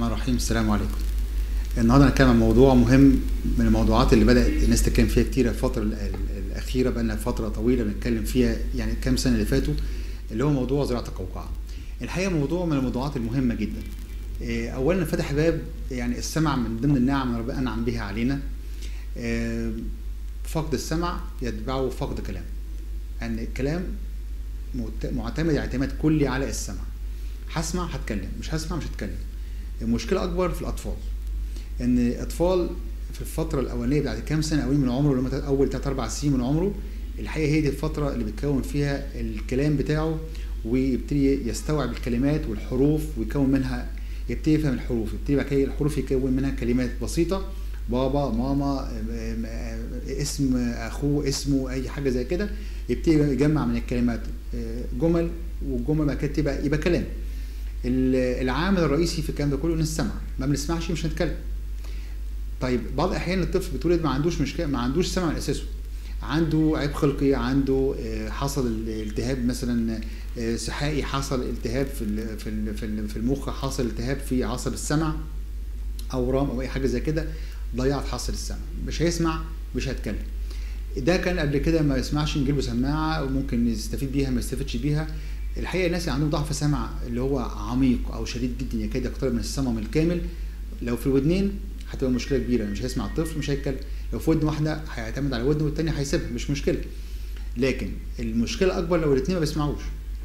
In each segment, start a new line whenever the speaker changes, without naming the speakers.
الرحمن الرحيم السلام عليكم النهارده هنتكلم عن موضوع مهم من الموضوعات اللي بدات الناس تتكلم فيها كتير الفتره ال- ال- الاخيره بقى لنا فتره طويله بنتكلم فيها يعني كام سنه اللي فاتوا اللي هو موضوع زراعه القوقعه الحقيقه موضوع من الموضوعات المهمه جدا إيه، اولا فتح باب يعني السمع من ضمن النعم اللي ربنا انعم بها علينا إيه، فقد السمع يتبعه فقد كلام ان الكلام مت- معتمد اعتماد كلي على السمع هسمع هتكلم مش هسمع مش هتكلم المشكله اكبر في الاطفال ان الاطفال في الفتره الاولانيه بعد كام سنه اولين من عمره اللي هم اول 3 4 سنين من عمره الحقيقه هي دي الفتره اللي بتكون فيها الكلام بتاعه ويبتدي يستوعب الكلمات والحروف ويكون منها يبتدي يفهم الحروف يبتدي بعد كده الحروف يكون منها كلمات بسيطه بابا ماما ام- ام- اسم اخوه اسمه اي حاجه زي كده يبتدي يجمع من الكلمات اه، جمل والجمل بعد كده تبقى يبقى كلام ال- العامل الرئيسي في الكلام ده كله ان السمع ما بنسمعش مش هنتكلم طيب بعض الاحيان الطفل بيتولد ما عندوش مشكله ما عندوش سمع من اساسه عنده عيب خلقي عنده آه، حصل التهاب مثلا آه، سحائي حصل التهاب في ال- في ال- في ال- في المخ حصل التهاب في عصب السمع اورام او اي حاجه زي كده ضيعت حصل السمع مش هيسمع مش هيتكلم ده كان قبل كده ما يسمعش نجيب له سماعه وممكن يستفيد بيها ما يستفيدش بيها الحقيقه الناس اللي عندهم ضعف سمع اللي هو عميق او شديد جدا يكاد يقترب من الصمم الكامل لو في الودنين هتبقى مشكله كبيره مش هيسمع الطفل مش هيتكلم لو في ودن واحده هيعتمد على ودن والتانيه هيسيبها مش مشكله لكن المشكله الاكبر لو الاثنين ما بيسمعوش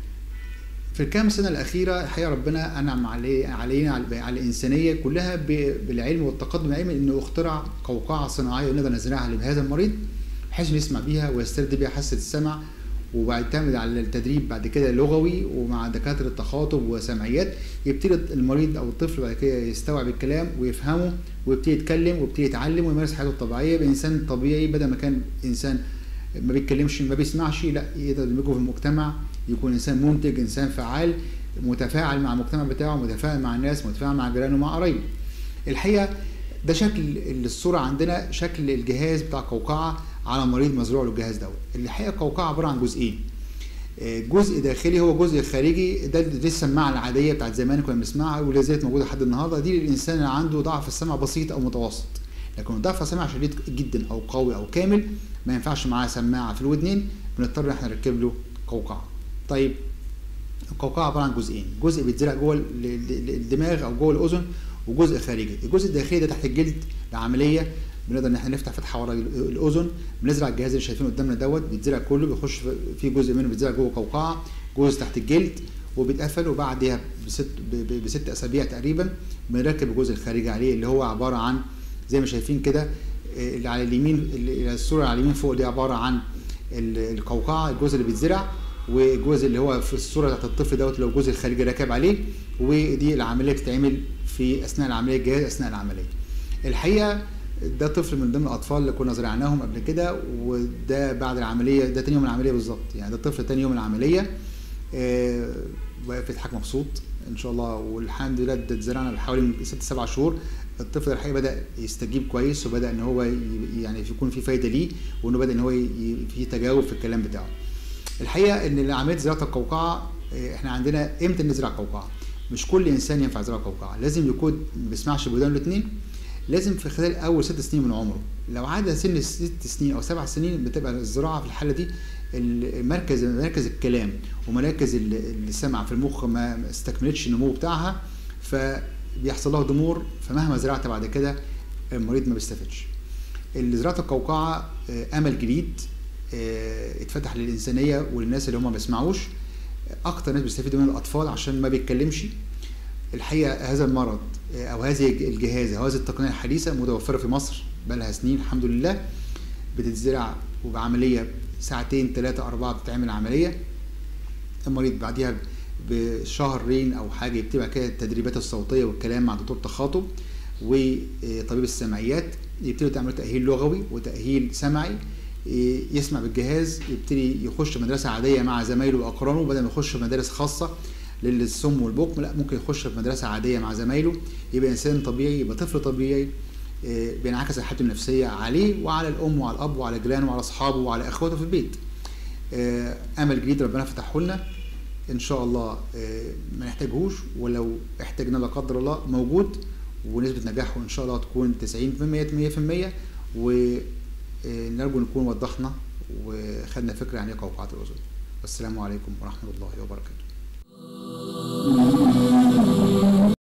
في الكام سنه الاخيره الحقيقه ربنا انعم علي علينا على على الانسانيه كلها ب- بالعلم والتقدم العلمي انه اخترع قوقعه صناعيه نقدر نزرعها لهذا المريض بحيث انه يسمع بيها ويسترد بيها حاسه السمع وبيعتمد على التدريب بعد كده لغوي ومع دكاتره تخاطب وسمعيات يبتدي المريض او الطفل بعد كده يستوعب الكلام ويفهمه ويبتدي يتكلم ويبتدي يتعلم ويمارس حياته الطبيعيه بانسان طبيعي بدل ما كان انسان ما بيتكلمش ما بيسمعش لا يقدر يدمجه في المجتمع يكون انسان منتج انسان فعال متفاعل مع المجتمع بتاعه متفاعل مع الناس متفاعل مع جيرانه ومع قرايبه الحقيقه ده شكل الصوره عندنا شكل الجهاز بتاع قوقعه على مريض مزروع له الجهاز دوت الحقيقه قوقعه عباره عن جزئين آه، جزء داخلي هو جزء خارجي ده دي السماعه العاديه بتاعت زمان كنا بنسمعها ولا زالت موجوده لحد النهارده دي للانسان اللي عنده ضعف السمع بسيط او متوسط لكن ضعف السمع شديد جدا او قوي او كامل ما ينفعش معاه سماعه في الودنين بنضطر ان احنا نركب له قوقعه طيب القوقعه عباره عن جزئين جزء بيتزرع جوه ال- ال- الدماغ او جوه الاذن وجزء خارجي الجزء الداخلي ده تحت الجلد بعمليه بنقدر ان احنا نفتح فتحه ورا ال- الاذن بنزرع الجهاز اللي شايفينه قدامنا دوت بيتزرع كله بيخش في- في جزء منه بيتزرع جوه قوقعه جزء تحت الجلد وبيتقفل وبعدها بست ب- ب- بست اسابيع تقريبا بنركب الجزء الخارجي عليه اللي هو عباره عن زي ما شايفين كده آه، اللي على اليمين اللي الصوره على اليمين فوق دي عباره عن ال- القوقعه الجزء اللي بيتزرع والجزء اللي هو في الصوره بتاعت الطفل دوت اللي هو الجزء الخارجي راكب عليه ودي العمليه بتتعمل في اثناء العمليه الجهاز اثناء العمليه الحقيقه ده طفل من ضمن الاطفال اللي كنا زرعناهم قبل كده وده بعد العمليه ده تاني يوم العمليه بالظبط يعني ده الطفل تاني يوم العمليه آه، واقف يضحك مبسوط ان شاء الله والحمد لله ده اتزرعنا حوالي من ست سبع شهور الطفل الحقيقه بدا يستجيب كويس وبدا ان هو ي- يعني يكون في فايده ليه وانه بدا ان هو ي- ي- في تجاوب في الكلام بتاعه الحقيقه ان عمليه زراعه القوقعه آه، احنا عندنا امتى نزرع قوقعه مش كل انسان ينفع يزرع قوقعه لازم يكون ما بيسمعش بودانه الاثنين لازم في خلال اول ست سنين من عمره لو عدى سن ست سنين او سبع سنين بتبقى الزراعه في الحاله دي المركز مركز الكلام ومراكز ال- السمع في المخ ما ما استكملتش النمو بتاعها فبيحصل لها ضمور فمهما زرعت بعد كده المريض ما بيستفادش زراعه القوقعه آه، امل جديد آه، اتفتح للانسانيه وللناس اللي هم ما بيسمعوش اكتر ناس بيستفيدوا منه الاطفال عشان ما بيتكلمش الحقيقه هذا المرض آه، او هذه الجهاز او هذه التقنيه الحديثه متوفره في مصر بقى لها سنين الحمد لله بتتزرع وبعمليه ساعتين ثلاثه اربعه بتتعمل عمليه المريض بعديها بشهرين او حاجه يبتدي بعد كده التدريبات الصوتيه والكلام مع دكتور تخاطب وطبيب السمعيات يبتدي تعمل تاهيل لغوي وتاهيل سمعي إيه، يسمع بالجهاز يبتدي يخش مدرسه عاديه مع زمايله واقرانه بدل ما يخش في مدارس خاصه للصم والبكم لا ممكن يخش في مدرسه عاديه مع زمايله يبقى انسان طبيعي يبقى طفل طبيعي إيه، بينعكس حالته النفسيه عليه وعلى الام وعلى الاب وعلى جيرانه وعلى اصحابه وعلى اخواته في البيت آه، امل جديد ربنا فتحه لنا ان شاء الله آه، ما نحتاجهوش ولو احتاجنا لا قدر الله موجود ونسبه نجاحه ان شاء الله تكون 90% 100% ونرجو نكون وضحنا وخدنا فكره عن ايه قوقعه الاذن والسلام عليكم ورحمه الله وبركاته